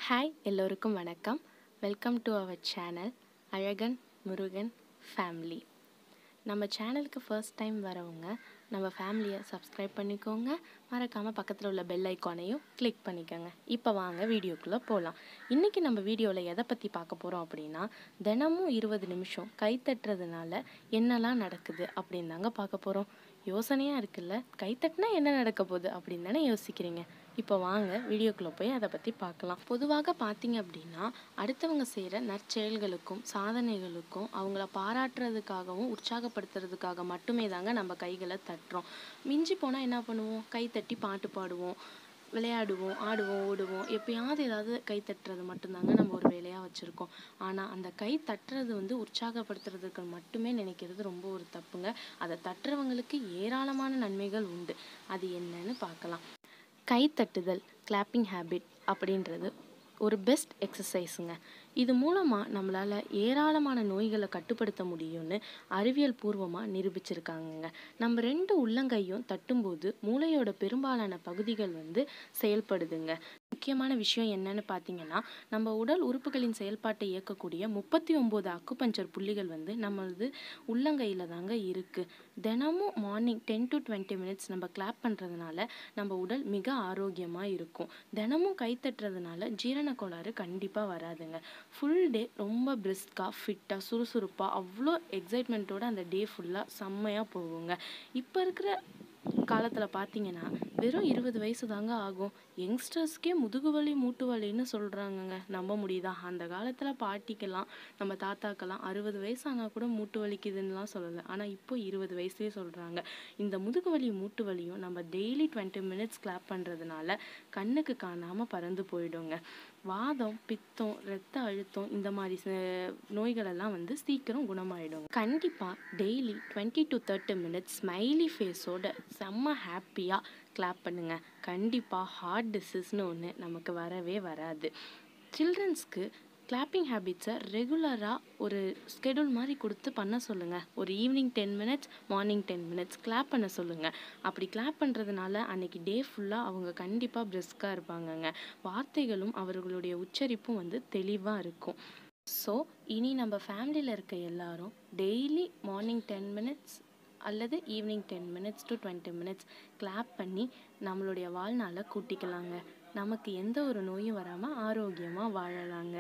hi எல்லோருக்கும் வணக்கம் welcome to our channel Azhagan Murugan family நம்ம சேனலுக்கு ஃபர்ஸ்ட் டைம் வரவங்க நம்ம ஃபேமிலியை சப்ஸ்கிரைப் பண்ணிக்கோங்க மறக்காமல் பக்கத்தில் உள்ள பெல் ஐக்கானையும் கிளிக் பண்ணிக்கோங்க இப்போ வாங்க வீடியோக்குள்ளே போகலாம் இன்றைக்கி நம்ம வீடியோவில் எதை பற்றி பார்க்க போகிறோம் அப்படின்னா தினமும் இருபது நிமிஷம் கை தட்டுறதுனால என்னெல்லாம் நடக்குது அப்படின்னு தாங்க பார்க்க போகிறோம் யோசனையாக இருக்குல்ல கை தட்டினா என்ன நடக்க போகுது அப்படின்னு தானே யோசிக்கிறீங்க இப்போ வாங்க வீடியோக்குள்ளே போய் அதை பற்றி பார்க்கலாம் பொதுவாக பார்த்தீங்க அப்படின்னா அடுத்தவங்க செய்கிற நற்செயல்களுக்கும் சாதனைகளுக்கும் அவங்கள பாராட்டுறதுக்காகவும் உற்சாகப்படுத்துறதுக்காக மட்டுமே தாங்க நம்ம கைகளை தட்டுறோம் மிஞ்சி போனால் என்ன பண்ணுவோம் கை தட்டி பாட்டு பாடுவோம் விளையாடுவோம் ஆடுவோம் ஓடுவோம் எப்பயாவது ஏதாவது கை தட்டுறது மட்டும்தாங்க நம்ம ஒரு வேலையாக வச்சுருக்கோம் ஆனால் அந்த கை தட்டுறது வந்து உற்சாகப்படுத்துறதுக்கு மட்டுமே நினைக்கிறது ரொம்ப ஒரு தப்புங்க அதை தட்டுறவங்களுக்கு ஏராளமான நன்மைகள் உண்டு அது என்னன்னு பார்க்கலாம் கை தட்டுதல் கிளாப்பிங் ஹேபிட் அப்படின்றது ஒரு பெஸ்ட் எக்ஸசைஸுங்க இது மூலமாக நம்மளால் ஏராளமான நோய்களை கட்டுப்படுத்த முடியும்னு அறிவியல் பூர்வமாக நிரூபிச்சிருக்காங்கங்க நம்ம ரெண்டு உள்ளங்கையும் தட்டும்போது மூளையோட பெரும்பாலான பகுதிகள் வந்து செயல்படுதுங்க முக்கியமான விஷயம் என்னன்னு பார்த்தீங்கன்னா நம்ம உடல் உறுப்புகளின் செயல்பாட்டை இயக்கக்கூடிய முப்பத்தி ஒம்பது அக்குபஞ்சர் புள்ளிகள் வந்து நம்மளது உள்ளங்கையில் தாங்க இருக்குது தினமும் morning ten to twenty minutes நம்ம கிளாப் பண்ணுறதுனால நம்ம உடல் மிக ஆரோக்கியமாக இருக்கும் தினமும் கை தட்டுறதுனால ஜீரண கோளாறு கண்டிப்பாக வராதுங்க ஃபுல் டே ரொம்ப பிரிஸ்காக ஃபிட்டாக சுறுசுறுப்பாக அவ்வளோ எக்ஸைட்மெண்ட்டோட அந்த டே ஃபுல்லாக செம்மையாக போகுங்க இப்போ இருக்கிற காலத்தில் பார்த்தீங்கன்னா வெறும் இருபது வயசு தாங்க ஆகும் யங்ஸ்டர்ஸ்க்கே முதுகு வலி மூட்டு வலின்னு சொல்கிறாங்கங்க நம்ப முடியுதா அந்த காலத்தில் பாட்டிக்கெல்லாம் நம்ம தாத்தாக்கெல்லாம் அறுபது வயசு ஆனால் கூட மூட்டு வலிக்குதுன்னுலாம் சொல்லலை ஆனால் இப்போ இருபது வயசுலேயே சொல்கிறாங்க இந்த முதுகு வலி மூட்டு வலியும் நம்ம டெய்லி டுவெண்ட்டி மினிட்ஸ் கிளாப் பண்ணுறதுனால கண்ணுக்கு காணாமல் பறந்து போயிடுங்க வாதம் பித்தம் ரத்த அழுத்தம் இந்த மாதிரி ச- நோய்களெல்லாம் வந்து சீக்கிரம் குணமாயிடுங்க கண்டிப்பாக daily twenty to thirty minutes smiley ஃபேஸோட செம்ம ஹாப்பியாக கிளாப் பண்ணுங்க கண்டிப்பாக ஹார்ட் டிசீஸ்னு ஒன்று நமக்கு வரவே வராது சில்ட்ரன்ஸ்க்கு கிளாப்பிங் ஹேபிட்ஸை ரெகுலராக ஒரு ஸ்கெடியூல் மாதிரி கொடுத்து பண்ண சொல்லுங்கள் ஒரு evening ten minutes morning ten minutes clap பண்ண சொல்லுங்கள் அப்படி கிளாப் பண்ணுறதுனால அன்னைக்கு டே ஃபுல்லாக அவங்க கண்டிப்பாக பிரிஸ்காக இருப்பாங்கங்க வார்த்தைகளும் அவர்களுடைய உச்சரிப்பும் வந்து தெளிவாக இருக்கும் ஸோ இனி நம்ம ஃபேமிலியில் இருக்க எல்லாரும் டெய்லி மார்னிங் டென் மினிட்ஸ் அல்லது evening ten minutes to twenty minutes clap பண்ணி நம்மளுடைய வாழ்நாளை கூட்டிக்கலாங்க நமக்கு எந்த ஒரு நோயும் வராமல் ஆரோக்கியமாக வாழலாங்க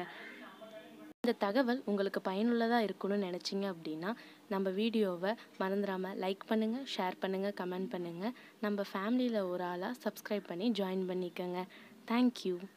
இந்த தகவல் உங்களுக்கு பயனுள்ளதாக இருக்கணும்னு நினச்சிங்க அப்படின்னா நம்ம வீடியோவை மறந்துடாமல் லைக் பண்ணுங்கள் ஷேர் பண்ணுங்கள் கமெண்ட் பண்ணுங்கள் நம்ம ஃபேமிலியில் ஒரு ஆளாக சப்ஸ்கிரைப் பண்ணி ஜாயின் பண்ணிக்கோங்க தேங்க்யூ